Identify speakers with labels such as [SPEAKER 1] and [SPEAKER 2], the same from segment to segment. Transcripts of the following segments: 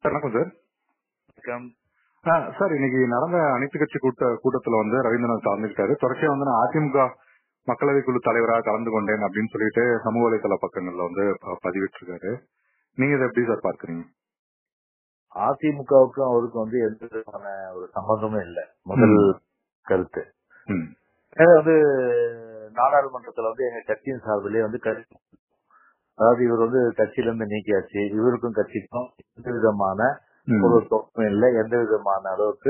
[SPEAKER 1] வணக்கம் சார்
[SPEAKER 2] வணக்கம்
[SPEAKER 1] ஆ, சார் இன்னைக்கு நடந்த அனைத்து கட்சி கூட்ட கூட்டத்துல வந்து ரவீந்திரநாத் கலந்துக்கிட்டாரு தொடர்ச்சியா வந்து நான் அதிமுக மக்களவை குழு தலைவராக கலந்து கொண்டேன் அப்படின்னு சொல்லிட்டு சமூக வலைதள பக்கங்கள்ல வந்து ப- பதிவிட்டிருக்காரு நீங்க இதை எப்படி சார் பார்க்கறீங்க
[SPEAKER 2] அதிமுகவுக்கும் அவருக்கும் வந்து எந்த விதமான ஒரு சம்பந்தமும் இல்லை முதல்
[SPEAKER 1] ம்.
[SPEAKER 2] கருத்து
[SPEAKER 1] ம்.
[SPEAKER 2] ஏன்னா வந்து நாடாளுமன்றத்துல வந்து எங்க கட்சியின் சார்பிலே வந்து கருத்து அதாவது இவர் வந்து கட்சியில இருந்து நீக்கியாச்சு இவருக்கும் கட்சிக்கும் எந்த விதமான
[SPEAKER 1] ம்.
[SPEAKER 2] ஒரு தொற்றும் இல்லை எந்த விதமான அளவுக்கு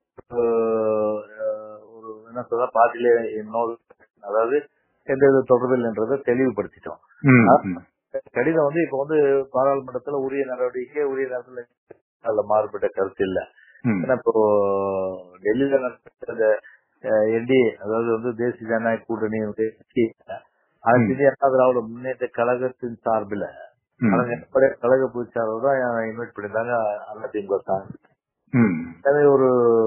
[SPEAKER 2] அஹ், ஒரு என்ன சொல்ற பார்ட்டிலே இன்னொரு அதாவது எந்த வித தொடர்பில் என்றதை தெளிவுபடுத்திட்டோம்
[SPEAKER 1] ம். ம்.
[SPEAKER 2] கடிதம் வந்து இப்ப வந்து பாராளுமன்றத்துல உரிய நடவடிக்கை உரிய நேரத்துல அதுல மாறுபட்ட கருத்து இல்ல
[SPEAKER 1] ம்.
[SPEAKER 2] ஏன்னா இப்போ டெல்லியில நடந்த என்டிஏ அதாவது வந்து தேசிய ஜனநாயக கூட்டணி கட்சி அனைத்து இந்திய அண்ணா திராவிட முன்னேற்ற கழகத்தின் சார்பில்
[SPEAKER 1] ம்.
[SPEAKER 2] அதன் அடிப்படை கழக பொதுச்சாளர் தான் இன்வைட் பண்ணியிருந்தாங்க அதிமுக சார்
[SPEAKER 1] ம்.
[SPEAKER 2] எனவே ஒரு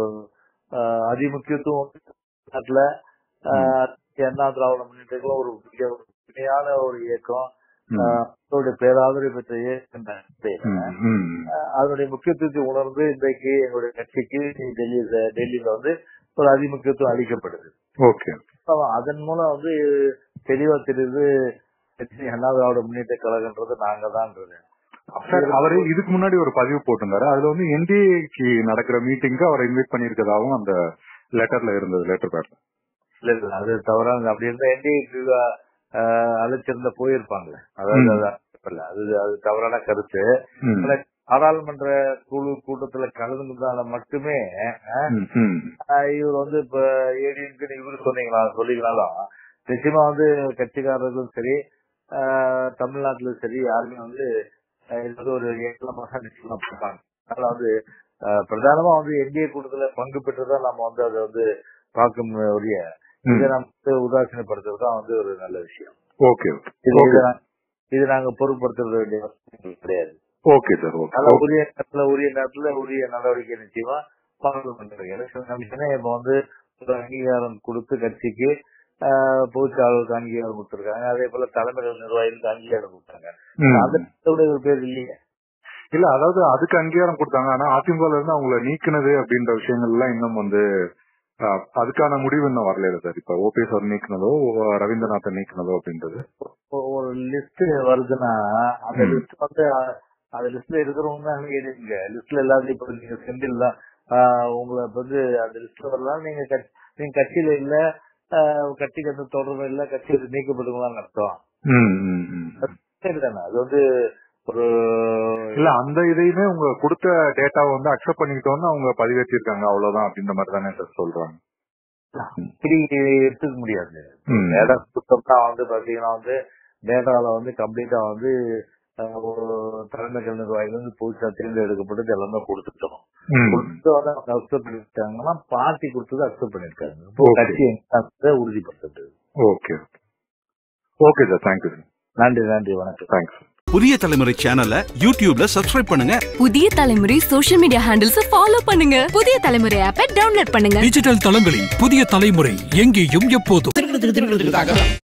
[SPEAKER 2] அஹ், அதிமுக்கியத்துவம் நாட்டுல அஹ், அண்ணா திராவிட முன்னேற்றங்களும் ஒரு மிக உண்மையான ஒரு இயக்கம்
[SPEAKER 1] ம்.
[SPEAKER 2] அஹ், அதோடைய பேராதரவு பெற்ற இயக்கம் தான் இந்த
[SPEAKER 1] ம். ம்.
[SPEAKER 2] அஹ் அதனுடைய முக்கியத்துவத்தை உணர்ந்து இன்றைக்கு எங்களுடைய கட்சிக்கு டெல்லி டெல்லியில வந்து ஒரு அதிமுக்கியத்துவம் அளிக்கப்படுது
[SPEAKER 1] ஓகே
[SPEAKER 2] அப்ப அதன் மூலம் வந்து தெளிவா தெரியுது கட்சி அண்ணா திராவிட முன்னேற்ற கழகன்றது நாங்க தான்ன்றது
[SPEAKER 1] சார் அவரு இதுக்கு முன்னாடி ஒரு பதிவு போட்டிருந்தாரு அதுல வந்து என்டிஏக்கு நடக்கிற மீட்டிங்க்கு அவரை இன்வைட் பண்ணியிருக்கதாகவும் அந்த லெட்டர்ல இருந்தது லெட்டர் பேர்ல
[SPEAKER 2] இல்ல இல்ல அது தவறாங்க அப்படி இருந்தா என்டிஏக்கு அழைச்சிருந்த போயிருப்பாங்களே அதாவது அது இல்ல, அது அது தவறான கருத்து
[SPEAKER 1] ம்.
[SPEAKER 2] நாடாளுமன்ற குழு கூட்டத்துல கலந்துனால மட்டுமே அஹ்,
[SPEAKER 1] ம். ம்.
[SPEAKER 2] ஆஹ் இவர் வந்து இப்ப ஏடிஎம்க்கு இவரு சொன்னீங்களா சொல்லிங்களாலும் நிச்சயமா வந்து கட்சிக்காரர்களும் சரி ஆஹ் தமிழ்நாட்டிலும் சரி யாருமே வந்து ஆஹ் இது வந்து ஒரு ஏற்றமாக நிச்சயமா பார்ப்பாங்க அதனால வந்து ஆஹ் பிரதானமா வந்து என்டிஏ கூட்டத்துல பங்கு பெற்றுதான் நம்ம வந்து அதை வந்து பார்க்கும் ஒழிய இதை நம்ம வந்து உதாசீனப்படுத்துறது தான் வந்து ஒரு நல்ல விஷயம்
[SPEAKER 1] ஓகே
[SPEAKER 2] இது
[SPEAKER 1] ஓகே
[SPEAKER 2] இதை நான்- இது நாங்க பொருட்படுத்துறது வேண்டிய அவசியம் கிடையாது
[SPEAKER 1] ஓகே சார் ஓகே
[SPEAKER 2] அதனால உரிய நேரத்துல உரிய நேரத்துல உரிய நடவடிக்கை நிச்சயமா பார்லிமெண்ட் எலெக்ஷன் கமிஷனே இப்ப வந்து ஒரு அங்கீகாரம் கொடுத்து கட்சிக்கு ஆஹ், பொதுச்சாளருக்கு அங்கீகாரம் கொடுத்திருக்காங்க அதே போல தலைமைகள் நிர்வாகிகளுக்கு அங்கீகாரம் கொடுத்தாங்க
[SPEAKER 1] ம்.
[SPEAKER 2] அந்த இடத்துல ஒரு பேர் இல்லையே
[SPEAKER 1] இல்ல அதாவது அதுக்கு அங்கீகாரம் கொடுத்தாங்க ஆனா அதிமுக இருந்து அவங்கள நீக்கினது அப்படின்ற விஷயங்கள் எல்லாம் இன்னும் வந்து ஆஹ், அதுக்கான முடிவு இன்னும் வரல சார் இப்ப ஓபிஎஸ் அவர் நீக்கினதோ ரவீந்திரநாத்தை நீக்கினதோ அப்படின்றது
[SPEAKER 2] ஒ- ஒரு லிஸ்ட் வருதுன்னா அந்த
[SPEAKER 1] ம்.
[SPEAKER 2] லிஸ்ட் வந்து அஹ், அந்த லிஸ்ட்ல இருக்கிறவங்க தான் எழுதிங்க லிஸ்ட்ல எல்லாத்தையும் இப்ப நீங்க செந்தில் தான் ஆஹ், உங்களை இப்ப வந்து அந்த லிஸ்ட்ல வரலாம் நீங்க கட்சி- நீங்க கட்சியில இல்ல ஆஹ், கட்சிக்கு அந்த தொடர்பு இல்ல கட்சியில நீக்கப்படுங்களான்னு அர்த்தம்
[SPEAKER 1] ம், ம், ம்.
[SPEAKER 2] சரிதானே அது வந்து ஒரு
[SPEAKER 1] இல்ல அந்த இதையுமே உங்க கொடுத்த டேட்டாவை வந்து அக்செப்ட் பண்ணிக்கிட்டோம்னு அவங்க பதிவேற்றிருக்காங்க அவ்வளவுதான் அப்படின்ற மாதிரி தானே சார் சொல்றாங்க
[SPEAKER 2] இப்படி எடுத்துக்க முடியாது
[SPEAKER 1] ம்.
[SPEAKER 2] டேட்டா கொடுத்தோம்னா வந்து பாத்தீங்கன்னா வந்து டேட்டால வந்து கம்ப்ளீட்டா வந்து ஆஹ், ஒரு தலைமைகள் நிர்வாகிகள் வந்து புதுசா தேர்ந்தெடுக்கப்பட்டது எல்லாமே கொடுத்துட்டோம்
[SPEAKER 1] ம்.
[SPEAKER 2] கொடுத்து வந்து அவங்க அக்செப்ட் பண்ணிருக்காங்கன்னா பார்ட்டி கொடுத்தது அக்செப்ட் பண்ணிருக்காங்க இப்போ
[SPEAKER 1] Okay.
[SPEAKER 2] கட்சி எங்க உறுதிப்படுத்துறது
[SPEAKER 1] okay okay sir thank you sir
[SPEAKER 2] நன்றி நன்றி வணக்கம்
[SPEAKER 1] தேங்க்ஸ்
[SPEAKER 3] புதிய தலைமுறை சேனலை யூடியூப்ல சப்ஸ்கிரைப் பண்ணுங்க
[SPEAKER 4] புதிய தலைமுறை சோஷியல் மீடியா ஹேண்டில்ஸ் ஃபாலோ பண்ணுங்க புதிய தலைமுறை ஆப்பை டவுன்லோட் பண்ணுங்க
[SPEAKER 5] டிஜிட்டல் தளங்களில் புதிய தலைமுறை எங்கேயும் எப்போதும்